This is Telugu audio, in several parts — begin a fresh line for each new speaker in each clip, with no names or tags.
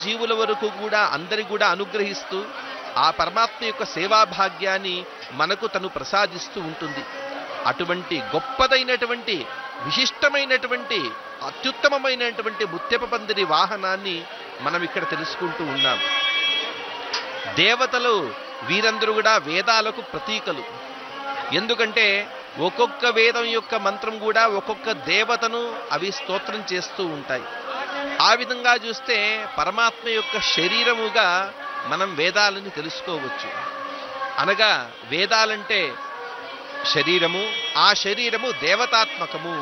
జీవుల వరకు కూడా అందరి కూడా అనుగ్రహిస్తూ ఆ పరమాత్మ యొక్క సేవా భాగ్యాన్ని మనకు తను ప్రసాదిస్తూ ఉంటుంది అటువంటి గొప్పదైనటువంటి విశిష్టమైనటువంటి అత్యుత్తమమైనటువంటి ముత్యప పందిరి వాహనాన్ని మనం ఇక్కడ తెలుసుకుంటూ ఉన్నాం దేవతలు వీరందరూ కూడా వేదాలకు ప్రతీకలు ఎందుకంటే ఒక్కొక్క వేదం యొక్క మంత్రం కూడా ఒక్కొక్క దేవతను అవి స్తోత్రం చేస్తూ ఉంటాయి ఆ విధంగా చూస్తే పరమాత్మ యొక్క శరీరముగా మనం వేదాలని తెలుసుకోవచ్చు అనగా వేదాలంటే శరీరము ఆ శరీరము దేవతాత్మకము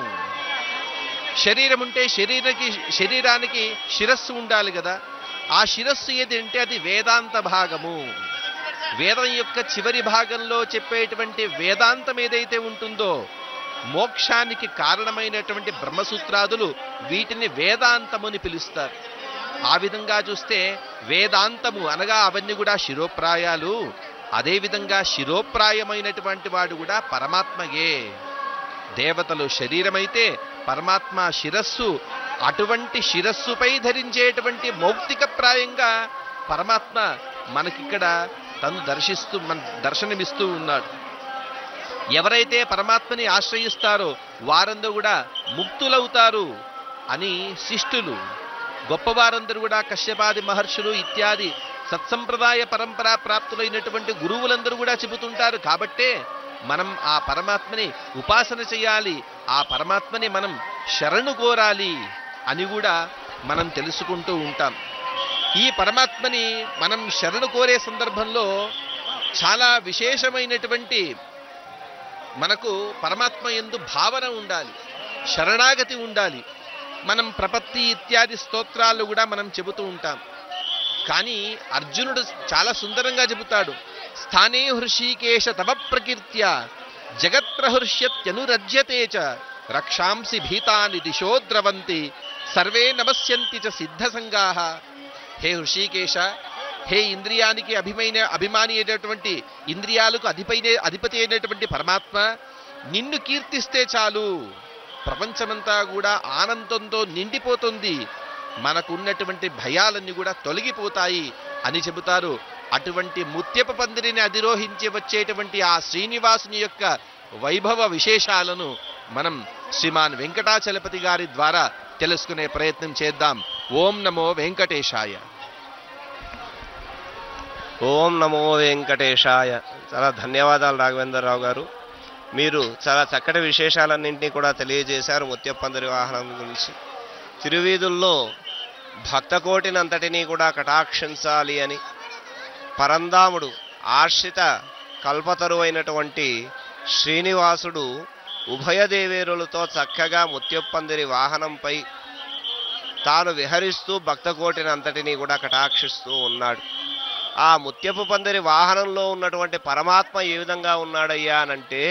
శరీరం ఉంటే శరీరకి శరీరానికి శిరస్సు ఉండాలి కదా ఆ శిరస్సు ఏది అంటే అది వేదాంత భాగము వేదం యొక్క చివరి భాగంలో చెప్పేటువంటి వేదాంతం ఏదైతే ఉంటుందో మోక్షానికి కారణమైనటువంటి బ్రహ్మసూత్రాదులు వీటిని వేదాంతముని పిలుస్తారు ఆ విధంగా చూస్తే వేదాంతము అనగా అవన్నీ కూడా శిరోప్రాయాలు అదేవిధంగా శిరోప్రాయమైనటువంటి వాడు కూడా పరమాత్మయే దేవతలు శరీరమైతే పరమాత్మ శిరస్సు అటువంటి శిరస్సుపై ధరించేటువంటి మౌక్తిక ప్రాయంగా పరమాత్మ మనకిక్కడ తను దర్శిస్తూ మన దర్శనమిస్తూ ఉన్నాడు ఎవరైతే పరమాత్మని ఆశ్రయిస్తారో వారందరూ కూడా ముక్తులవుతారు అని శిష్టులు గొప్పవారందరూ కూడా కశ్యపాది మహర్షులు ఇత్యాది సత్సంప్రదాయ పరంపరా ప్రాప్తులైనటువంటి గురువులందరూ కూడా చెబుతుంటారు కాబట్టే మనం ఆ పరమాత్మని ఉపాసన చేయాలి ఆ పరమాత్మని మనం శరణు కోరాలి అని కూడా మనం తెలుసుకుంటూ ఉంటాం ఈ పరమాత్మని మనం శరణు కోరే సందర్భంలో చాలా విశేషమైనటువంటి మనకు పరమాత్మ ఎందు భావన ఉండాలి శరణాగతి ఉండాలి మనం ప్రపత్తి ఇత్యాది స్తోత్రాలు కూడా మనం చెబుతూ ఉంటాం కానీ అర్జునుడు చాలా సుందరంగా చెబుతాడు స్థానే హృషీకేశ తవ ప్రకీర్త్య జగత్ప్రహృష్యత్యనురజ్యతే చ రక్షాంసి భీతాని దిశో ద్రవంతి సర్వే నమస్యంతి చ సిద్ధసంగాహ హే హృషీకేశ హే ఇంద్రియానికి అభిమైన అభిమాని అయినటువంటి ఇంద్రియాలకు అధిపైన అధిపతి అయినటువంటి పరమాత్మ నిన్ను కీర్తిస్తే చాలు ప్రపంచమంతా కూడా ఆనందంతో నిండిపోతుంది మనకున్నటువంటి భయాలన్నీ కూడా తొలగిపోతాయి అని చెబుతారు అటువంటి ముత్యప పందిరిని అధిరోహించి వచ్చేటువంటి ఆ శ్రీనివాసుని యొక్క వైభవ విశేషాలను మనం శ్రీమాన్ వెంకటాచలపతి గారి ద్వారా తెలుసుకునే ప్రయత్నం చేద్దాం ఓం నమో వెంకటేశాయ
ఓం నమో వెంకటేశాయ చాలా ధన్యవాదాలు రాఘవేంద్రరావు గారు మీరు చాలా చక్కటి విశేషాలన్నింటినీ కూడా తెలియజేశారు ముత్యప్పందరి వాహనం గురించి తిరువీధుల్లో భక్తకోటినంతటినీ కూడా కటాక్షించాలి అని పరందాముడు ఆశ్రిత కల్పతరువైనటువంటి శ్రీనివాసుడు ఉభయ దేవేరులతో చక్కగా ముత్యప్పందిరి వాహనంపై తాను విహరిస్తూ భక్తకోటినంతటినీ కూడా కటాక్షిస్తూ ఉన్నాడు ఆ ముత్యపు పందిరి వాహనంలో ఉన్నటువంటి పరమాత్మ ఏ విధంగా ఉన్నాడయ్యా అనంటే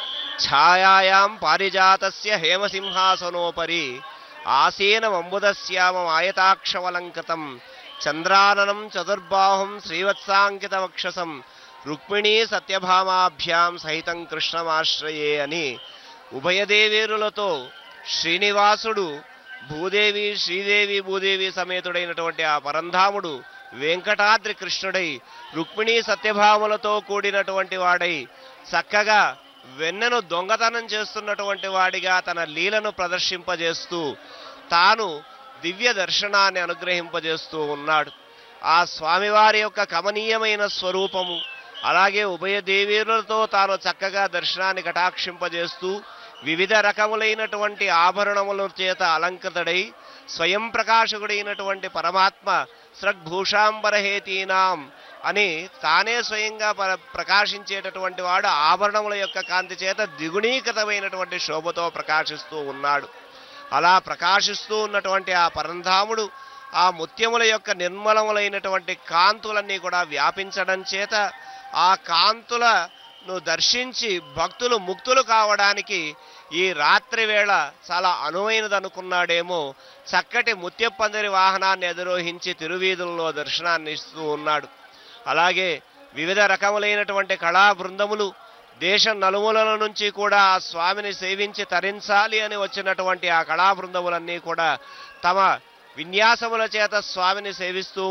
ఛాయాయాం పారిజాతస్య హేమసింహాసనోపరి ఆసీనమంబుదశ్యామం ఆయతాక్షవలంకతం చంద్రాననం చతుర్బాహుం శ్రీవత్సాంకితవక్షసం రుక్మిణీ సత్యభామాభ్యాం సహితం కృష్ణమాశ్రయే అని ఉభయదేవేరులతో శ్రీనివాసుడు భూదేవి శ్రీదేవి భూదేవి సమేతుడైనటువంటి ఆ పరంధాముడు వెంకటాద్రి కృష్ణుడై రుక్మిణీ సత్యభాములతో కూడినటువంటి వాడై చక్కగా వెన్నెను దొంగతనం చేస్తున్నటువంటి వాడిగా తన లీలను ప్రదర్శింపజేస్తూ తాను దివ్య దర్శనాన్ని అనుగ్రహింపజేస్తూ ఉన్నాడు ఆ స్వామివారి యొక్క కమనీయమైన స్వరూపము అలాగే ఉభయ దేవీరులతో తాను చక్కగా దర్శనాన్ని కటాక్షింపజేస్తూ వివిధ రకములైనటువంటి ఆభరణముల చేత అలంకృతుడై స్వయం ప్రకాశకుడైనటువంటి పరమాత్మ సృగ్భూషాంబరహేతీనాం అని తానే స్వయంగా పర ప్రకాశించేటటువంటి వాడు ఆభరణముల యొక్క కాంతి చేత ద్విగుణీకృతమైనటువంటి శోభతో ప్రకాశిస్తూ ఉన్నాడు అలా ప్రకాశిస్తూ ఉన్నటువంటి ఆ పరంధాముడు ఆ ముత్యముల యొక్క నిర్మలములైనటువంటి కాంతులన్నీ కూడా వ్యాపించడం చేత ఆ కాంతులను దర్శించి భక్తులు ముక్తులు కావడానికి ఈ రాత్రి వేళ చాలా అనువైనది అనుకున్నాడేమో చక్కటి ముత్యప్పందిరి వాహనాన్ని ఎదురోహించి తిరువీధుల్లో దర్శనాన్ని ఇస్తూ ఉన్నాడు అలాగే వివిధ రకములైనటువంటి కళా బృందములు దేశం నలుమూలల నుంచి కూడా ఆ స్వామిని సేవించి తరించాలి అని వచ్చినటువంటి ఆ కళా బృందములన్నీ కూడా తమ విన్యాసముల చేత స్వామిని సేవిస్తూ